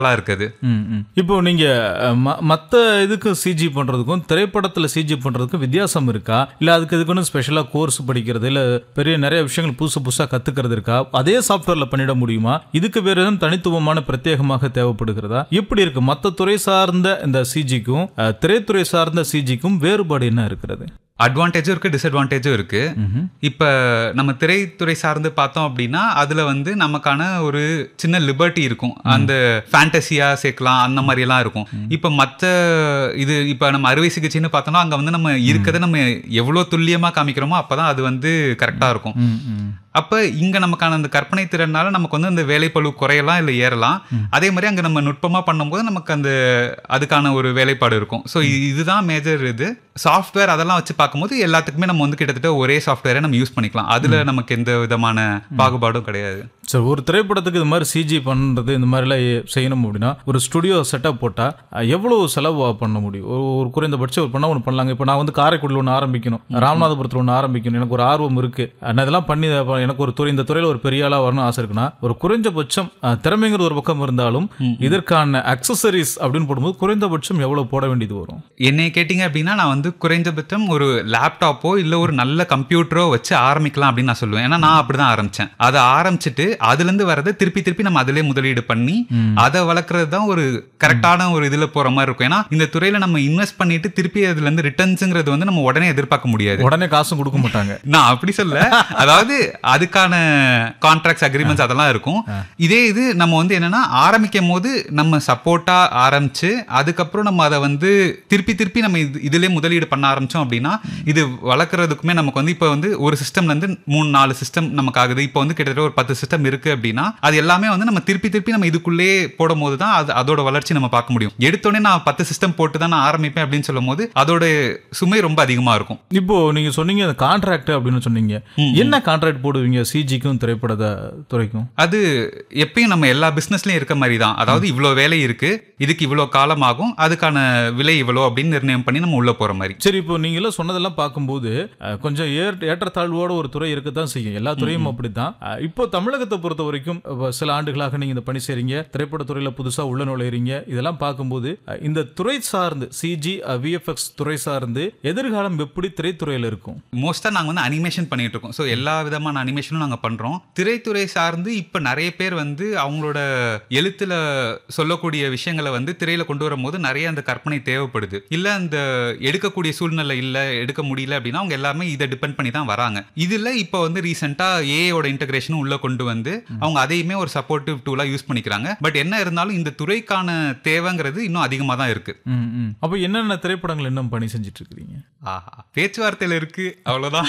இருக்குது ம், ம். இப்போ நீங்க அஹ், ம- மத்த இதுக்கு சிஜி பண்றதுக்கும் திரைப்படத்துல சிஜி பண்றதுக்கும் வித்தியாசம் இருக்கா இல்ல அதுக்கு இதுக்குன்னு ஸ்பெஷலா கோர்ஸ் படிக்கிறது இல்ல பெரிய நிறைய விஷயங்கள் புதுசு புதுசா கத்துக்கிறது இருக்கா அதே சாஃப்ட்வேர்ல பண்ணிட முடியுமா இதுக்கு வேற எதுவும் தனித்துவமான பிரத்யேகமாக தேவைப்படுகிறதா எப்படி இருக்கு மத்த துறை சார்ந்த இந்த சிஜிக்கும் திரைத்துறை சார்ந்த சிஜிக்கும் வேறுபாடு என்ன இருக்கிறது அட்வான்டேஜும் இருக்கு டிஸ்அட்வான்டேஜும் இருக்கு இப்ப நம்ம திரைத்துறை சார்ந்து பார்த்தோம் அப்படின்னா அதுல வந்து நமக்கான ஒரு சின்ன லிபர்ட்டி இருக்கும் அந்த ஃபேண்டசியா சேர்க்கலாம் அந்த மாதிரி எல்லாம் இருக்கும் இப்ப மத்த இது இப்ப நம்ம அறுவை சிகிச்சைன்னு பார்த்தோம்னா அங்க வந்து நம்ம இருக்கிறத நம்ம எவ்வளவு துல்லியமா காமிக்கிறோமோ அப்பதான் அது வந்து கரெக்டா இருக்கும் ம், ம். அப்ப இங்க நமக்கான அந்த கற்பனை திறனால நமக்கு வந்து அந்த வேலைப்பளு குறையலாம் இல்ல ஏறலாம் அதே மாதிரி அங்க நம்ம நுட்பமா பண்ணும்போது நமக்கு அந்த அதுக்கான ஒரு வேலைப்பாடு இருக்கும் ஸோ இதுதான் மேஜர் இது சாஃப்ட்வேர் அதெல்லாம் வச்சு பார்க்கும்போது எல்லாத்துக்குமே நம்ம வந்து கிட்டத்தட்ட ஒரே சாஃப்ட்வேரை நம்ம யூஸ் பண்ணிக்கலாம் அதுல நமக்கு எந்த விதமான பாகுபாடும் கிடையாது சரி ஒரு திரைப்படத்துக்கு இது மாதிரி சிஜி பண்ணுறது இந்த மாதிரிலாம் எ- செய்யணும் அப்படின்னா ஒரு ஸ்டுடியோ செட்டப் போட்டால் எவ்வளவு செலவு பண்ண முடியும் ஒரு ஒரு குறைந்தபட்சம் ஒரு பண்ண ஒன்று பண்ணலாங்க இப்போ நான் வந்து காரைக்குடியில் ஒன்று ஆரம்பிக்கணும் ராமநாதபுரத்தில் ஒன்று ஆரம்பிக்கணும் எனக்கு ஒரு ஆர்வம் இருக்கு நான் இதெல்லாம் பண்ணி அப்ப எனக்கு ஒரு துறை இந்த துறையில் ஒரு பெரிய ஆளாக வரணும் ஆசை இருக்குன்னா ஒரு குறைஞ்சபட்சம் அஹ், திறமைங்கிற ஒரு பக்கம் இருந்தாலும் இதற்கான அக்சசரிஸ் அப்படின்னு போடும்போது குறைந்தபட்சம் எவ்வளவு போட வேண்டியது வரும் என்னை கேட்டிங்க அப்படின்னா நான் வந்து குறைஞ்சபட்சம் ஒரு லேப்டாப்போ இல்லை ஒரு நல்ல கம்ப்யூட்டரோ வச்சு ஆரம்பிக்கலாம் அப்படின்னு நான் சொல்லுவேன் ஏன்னா நான் அப்படிதான் ஆரம்பிச்சேன் அதை ஆரம்பிச்சுட்டு அதுலேருந்து வரதை திருப்பி திருப்பி நம்ம அதிலே முதலீடு பண்ணி அதை வளர்க்குறது தான் ஒரு கரெக்டான ஒரு இதில் போகிற மாதிரி இருக்கும் ஏன்னா இந்த துறையில் நம்ம இன்வெஸ்ட் பண்ணிட்டு திருப்பி அதுலேருந்து ரிட்டர்ன்ஸுங்கிறது வந்து நம்ம உடனே எதிர்பார்க்க முடியாது உடனே காசும் கொடுக்க மாட்டாங்க நான் அப்படி சொல்ல அதாவது அதுக்கான கான்ட்ராக்ட்ஸ் அக்ரிமெண்ட்ஸ் அதெல்லாம் இருக்கும் இதே இது நம்ம வந்து என்னன்னா ஆரம்பிக்கும் போது நம்ம சப்போர்ட்டா ஆரம்பிச்சு அதுக்கப்புறம் நம்ம அதை வந்து திருப்பி திருப்பி நம்ம இது இதுலயே முதலீடு பண்ண ஆரம்பிச்சோம் அப்படின்னா இது வளர்க்குறதுக்குமே நமக்கு வந்து இப்போ வந்து ஒரு சிஸ்டம்ல இருந்து மூணு நாலு சிஸ்டம் நமக்கு ஆகுது இப்போ வந்து கிட்டத்தட்ட ஒரு பத்து சிஸ்டம் இருக்கு அப்படின்னா அது எல்லாமே வந்து நம்ம திருப்பி திருப்பி நம்ம இதுக்குள்ளே போடும் போது தான் அது அதோட வளர்ச்சி நம்ம பார்க்க முடியும் எடுத்தோடனே நான் பத்து சிஸ்டம் போட்டு தான் நான் ஆரம்பிப்பேன் அப்படின்னு சொல்லும் போது அதோட சுமை ரொம்ப அதிகமா இருக்கும் இப்போ நீங்க சொன்னீங்க அந்த கான்ட்ராக்ட் அப்படின்னு சொன்னீங்க என்ன கான்ட்ராக்ட் போடுவீங்க சிஜிக்கும் திரைப்பட துறைக்கும் அது எப்பயும் நம்ம எல்லா பிசினஸ்லயும் இருக்க மாதிரி தான் அதாவது இவ்வளோ வேலை இருக்கு இதுக்கு இவ்வளோ காலம் ஆகும் அதுக்கான விலை இவ்வளோ அப்படின்னு நிர்ணயம் பண்ணி நம்ம உள்ள போற மாதிரி சரி இப்போ நீங்க எல்லாம் சொன்னதெல்லாம் பார்க்கும்போது அஹ், கொஞ்சம் ஏற்ற ஏற்றத்தாழ்வோட ஒரு துறை இருக்கத்தான் செய்யும் எல்லா துறையும் அப்படித்தான் அஹ், இப்போ தமிழகத்தை பொறுத்த வரைக்கும் அஹ், சில ஆண்டுகளாக நீங்க இந்த பணி செய்றீங்க திரைப்பட துறையில புதுசா உள்ள நுழையிறீங்க இதெல்லாம் பார்க்கும்போது அஹ், இந்த துறை சார்ந்து சிஜி விஎஃப்எக்ஸ் துறை சார்ந்து எதிர்காலம் எப்படி திரைத்துறையில இருக்கும் மோஸ்டா நாங்க வந்து அனிமேஷன் பண்ணிட்டு இருக்கோம் ஸோ எல்லா விதமான அனிமேஷனும் நாங்க பண்றோம் திரைத்துறை சார்ந்து இப்ப நிறைய பேர் வந்து அவங்களோட எழுத்துல சொல்லக்கூடிய விஷயங்களை வந்து திரையில கொண்டு வரும்போது நிறைய அந்த கற்பனை தேவைப்படுது இல்ல அந்த எடுக்கக்கூடிய சூழ்நிலை இல்ல எடுக்க முடியல அப்படின்னா அவங்க எல்லாமே இதை டிபெண்ட் பண்ணி தான் வராங்க இதுல இப்போ வந்து ரீசெண்டா ஏஐயோட இன்டகிரேஷனும் உள்ள கொண்டு வந்து அவங்க அதையுமே ஒரு சப்போர்ட்டிவ் டூலா யூஸ் பண்ணிக்கிறாங்க பட் என்ன இருந்தாலும் இந்த துறைக்கான தேவைங்கிறது இன்னும் அதிகமா தான் இருக்கு ம், ம். அப்போ என்னென்ன திரைப்படங்கள் இன்னும் பணி செஞ்சுட்டு இருக்கிறீங்க ஆஹா பேச்சுவார்த்தையில இருக்கு அவ்வளவுதான்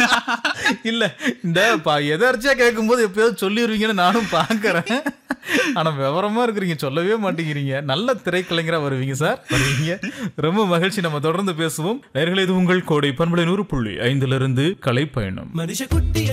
இல்ல இந்த பா- எதார்ச்சியா கேட்கும்போது எப்பயாவது சொல்லிடுவீங்கன்னு நானும் பாக்குறேன் ஆனா விவரமா இருக்கிறீங்க சொல்லவே மாட்டேங்கிறீங்க நல்ல திரைக்கலைஞரா வருவீங்க சார் வருவீங்க ரொம்ப மகிழ்ச்சி நம்ம தொடர்ந்து பேசுவோம் நேயர்களே இது உங்கள் கோடை பண்பலை நூறு புள்ளி ஐந்துல இருந்து கலை பயணம் மனுஷ குட்டிய